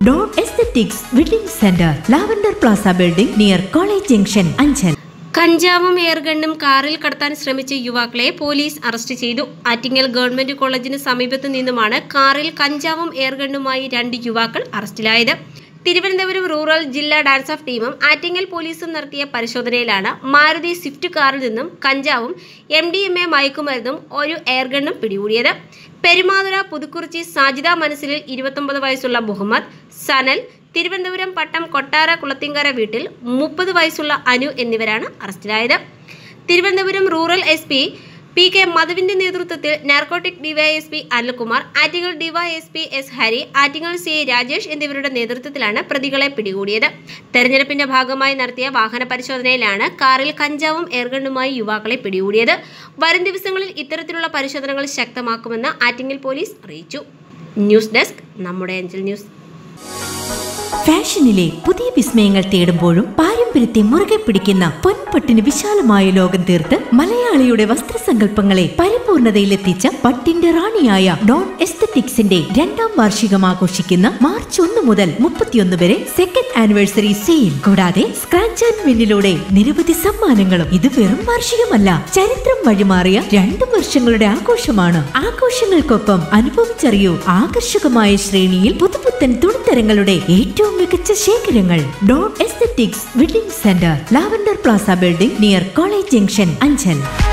Don aesthetics wedding centre lavender plaza building near college junction Anchal കഞ്ചാവും എയർഗണ്ണും കാറിൽ കടത്താൻ ശ്രമിച്ച യുവാക്കളെ പോലീസ് അറസ്റ്റ് ചെയ്തു ആറ്റിങ്ങൽ ഗവൺമെന്റ് കോളേജിന് സമീപത്തു നിന്നുമാണ് കാറിൽ കഞ്ചാവും എയർഗണ്ണുമായി രണ്ട് യുവാക്കൾ അറസ്റ്റിലായത് തിരുവനന്തപുരം റൂറൽ ജില്ലാ ഡാൻസ് ഓഫ് ടീമും ആറ്റിങ്ങൽ പോലീസും നടത്തിയ പരിശോധനയിലാണ് മാരുതി സ്വിഫ്റ്റ് കാറിൽ നിന്നും കഞ്ചാവും എം ഡി എം എ മയക്കുമരുന്നും ഒരു എയർഗണ്ണും പിടികൂടിയത് പെരുമാതുര പുതുക്കുറിച്ചി സാജിദ മനസ്സിലിൽ ഇരുപത്തൊമ്പത് വയസ്സുള്ള മുഹമ്മദ് സനൽ തിരുവനന്തപുരം പട്ടം കൊട്ടാര കുളത്തിങ്കര വീട്ടിൽ മുപ്പത് വയസ്സുള്ള അനു എന്നിവരാണ് അറസ്റ്റിലായത് Thiruvananthapuram rural S P P K മധുവിന്റെ നേതൃത്വത്തിൽ narcotic DYSP Anilkumar Attingal DYSP S Hari Attingal C I Rajesh എന്നിവരുടെ നേതൃത്വത്തിലാണ് പ്രതികളെ പിടികൂടിയത് തെരഞ്ഞെടുപ്പിന്റെ ഭാഗമായി നടത്തിയ വാഹന പരിശോധനയിലാണ് കാറിൽ കഞ്ചാവും എയർഗണ്ണുമായി യുവാക്കളെ പിടികൂടിയത് വരും ദിവസങ്ങളിൽ ഇത്തരത്തിലുള്ള പരിശോധനകൾ ശക്തമാക്കുമെന്ന് ആറ്റിങ്ങൽ പോലീസ് അറിയിച്ചു ന്യൂസ് ഡെസ്ക് നമ്മുടെ അഞ്ചൽ ന്യൂസ് ഫാഷനിലെ പുതിയ വിസ്മയങ്ങൾ തേടുമ്പോഴും പാരമ്പര്യത്തെ മുറുകെ പിടിക്കുന്ന പൊൻപട്ടിന് വിശാലമായ ലോകം തീർത്ത് മലയാളിയുടെ വസ്ത്രസങ്കല്പങ്ങളെ പരിപൂർണതയിലെത്തിച്ച പട്ടിന്റെ റാണിയായ ഡോൺ എസ്തറ്റിക്സിന്റെ രണ്ടാം വാർഷികം ആഘോഷിക്കുന്ന മാർച്ച് ഒന്ന് മുതൽ മുപ്പത്തിയൊന്ന് വരെ സെക്കൻഡ് ആനിവേഴ്സറി സെയിൽ കൂടാതെ സ്ക്രാച്ച് ആൻഡ് വിന്നിലൂടെ നിരവധി സമ്മാനങ്ങളും ഇത് വെറും വാർഷികമല്ല ചരിത്രം വഴിമാറിയ രണ്ട് വർഷങ്ങളുടെ ആഘോഷമാണ് ആഘോഷങ്ങൾക്കൊപ്പം അനുഭവിച്ചറിയൂ ആകർഷകമായ ശ്രേണിയിൽ പുതുപുത്തൻ തുണിത്തരങ്ങളുടെ ഏറ്റവും മികച്ച ശേഖരങ്ങൾ Don aesthetics wedding centre lavender plaza building near college junction Anchal